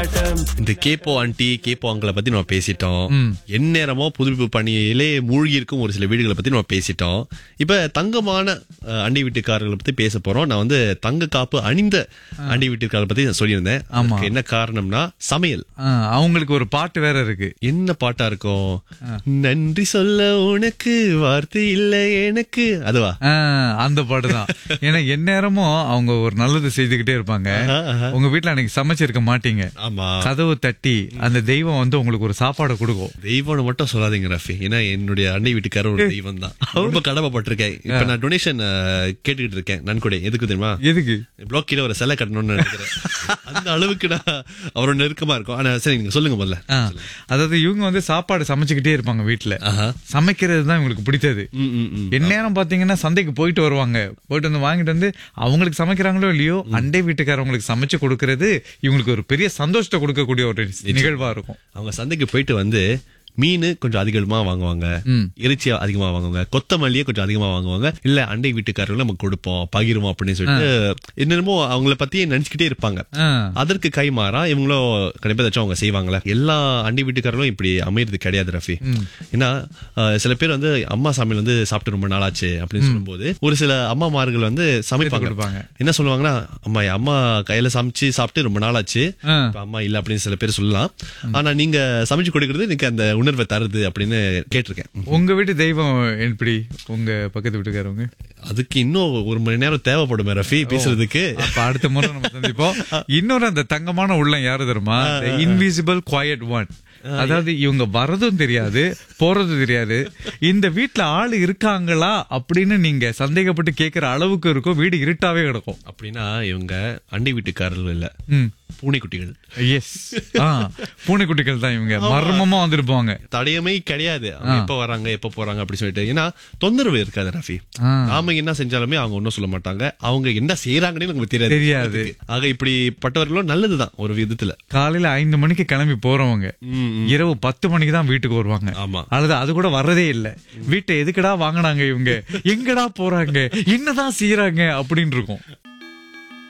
இந்த கேப்போ ஆண்டி கேப்போ அங்களை பத்தி நம்ம பேசிட்டோம் எந்நேரமோ புதுப்பிப்பு பணியிலே மூழ்கி இருக்கும் ஒரு சில வீடுகளை பத்தி நம்ம பேசிட்டோம் இப்ப தங்கமான அஹ், அண்டை வீட்டுக்காரர்களை பத்தி பேச போறோம் நான் வந்து தங்க காப்பு அணிந்த அண்டை வீட்டுக்காரர்களை பத்தி நான் சொல்லியிருந்தேன் அதுக்கு என்ன காரணம்னா சமையல் ஆ, அவங்களுக்கு ஒரு பாட்டு வேற இருக்கு என்ன பாட்டா இருக்கும் நன்றி சொல்ல உனக்கு வார்த்தை இல்லை எனக்கு அதுவா ஆ, அந்த பாட்டு தான் ஏன்னா எந்நேரமும் அவங்க ஒரு நல்லது செய்துகிட்டே இருப்பாங்க உங்க வீட்ல அன்னைக்கு சமைச்சிருக்க மாட்டீங்க ஆமா கதவு தட்டி அந்த தெய்வம் வந்து உங்களுக்கு ஒரு சாப்பாடு கொடுக்கும் தெய்வம்னு மட்டும் சொல்லாதீங்க ரஃபி ஏன்னா என்னுடைய அண்டை வீட்டுக்காரர் ஒரு தெய்வம் தான் ரொம்ப கடமைப்பட்டிருக்கேன் இப்ப நான் டொனேஷன் கேட்டுக்கிட்டு இருக்கேன் நன்கொடை எதுக்கு தெரியுமா எதுக்கு பிளாக் கீழே ஒரு சிலை கட்டணும்னு நினைக்கிறேன் அந்த அளவுக்கு நான் அவரோட நெருக்கமா இருக்கும் ஆனா சரி நீங்க சொல்லுங்க முதல்ல ஆ, அதாவது இவங்க வந்து சாப்பாடு சமைச்சுக்கிட்டே இருப்பாங்க வீட்ல ஆஹா. சமைக்கிறது தான் இவங்களுக்கு பிடித்தது ம், ம், ம். எந்நேரம் பாத்தீங்கன்னா சந்தைக்கு போயிட்டு வருவாங்க போயிட்டு வந்து வாங்கிட்டு வந்து அவங்களுக்கு சமைக்கிறாங்களோ இல்லையோ அண்டை வீட்டுக்காரவங்களுக்கு சமைச்சு கொடுக்கறது இவங்களுக்கு ஒரு பெரிய சந்தோஷத்தை கொடுக்கக்கூடிய ஒரு நிகழ்வா இருக்கும் அவங்க சந்தைக்கு போயிட்டு வந்து மீன் கொஞ்சம் அதிகமா வாங்குவாங்க ம். இறைச்சி அதிகமா வாங்குவாங்க கொத்தமல்லியே கொஞ்சம் அதிகமா வாங்குவாங்க இல்ல அண்டை வீட்டுக்காரர்கள் நம்ம கொடுப்போம் பகிருவோம் அப்படின்னு சொல்லிட்டு என்னென்னமோ அவங்கள பத்தியே நினைச்சுக்கிட்டே இருப்பாங்க ஆ, அதற்கு கை மாறா இவங்களும் கண்டிப்பா ஏதாச்சும் அவங்க செய்வாங்களே எல்லா அண்டி வீட்டுக்காரர்களும் இப்படி அமையறது கிடையாது ரஃபி ஏன்னா அஹ், சில பேர் வந்து அம்மா சமையல் வந்து சாப்பிட்டு ரொம்ப நாளாச்சு அப்படின்னு சொல்லும்போது ஒரு சில அம்மாமார்கள் வந்து சமைப்பாங்க கொடுப்பாங்க. என்ன சொல்லுவாங்கன்னா அம்மா என் அம்மா கையில சமைச்சு சாப்பிட்டு ரொம்ப நாளாச்சு ஆ. இப்ப அம்மா இல்ல அப்படின்னு சில பேர் சொல்லலாம் ஆனா நீங்க சமைச்சு கொடுக்கறது எனக்கு அந்த உணர்வை தருது அப்படின்னு கேட்டிருக்கேன் உங்க வீட்டு தெய்வம் எப்படி உங்க பக்கத்து வீட்டுக்காரவங்க அதுக்கு இன்னும் ஒரு மணி நேரம் தேவைப்படுமே ரஃபி பேசுறதுக்கு அப்ப அடுத்த முறை நம்ம சந்திப்போம் இன்னொரு அந்த தங்கமான உள்ளம் யாரு தெரியுமா இன்விசிபிள் குவாய்ட் ஒன் அதாவது இவங்க வரதும் தெரியாது போறதும் தெரியாது இந்த வீட்ல ஆள் இருக்காங்களா அப்படின்னு நீங்க சந்தேகப்பட்டு கேக்குற அளவுக்கு இருக்கும் வீடு இருட்டாவே கிடக்கும் அப்படின்னா இவங்க அண்டை வீட்டுக்காரர்கள் இல்ல ம் பூனைக்குட்டிகள் எஸ் பூனைக்குட்டிகள் தான் இவங்க மர்மமா வந்திருப்பாங்க தடயமே கிடையாது அவங்க எப்ப வராங்க எப்ப போறாங்க அப்படி சொல்லிட்டு ஏன்னா தொந்தரவு இருக்காது ரஃபி ஆ. நாம என்ன செஞ்சாலுமே அவங்க ஒன்னும் சொல்ல மாட்டாங்க அவங்க என்ன செய்யறாங்கன்னு நமக்கு தெரியாது தெரியாது. ஆக இப்படிப்பட்டவர்களும் நல்லதுதான் ஒரு விதத்துல காலையில ஐந்து மணிக்கு கிளம்பி போறவங்க ம், ம். இரவு பத்து மணிக்கு தான் வீட்டுக்கு வருவாங்க ஆமா அல்லது அது கூட வர்றதே இல்ல வீட்டை எதுக்குடா வாங்கினாங்க இவங்க எங்கடா போறாங்க என்னதான் செய்யறாங்க அப்படின்னு இருக்கும்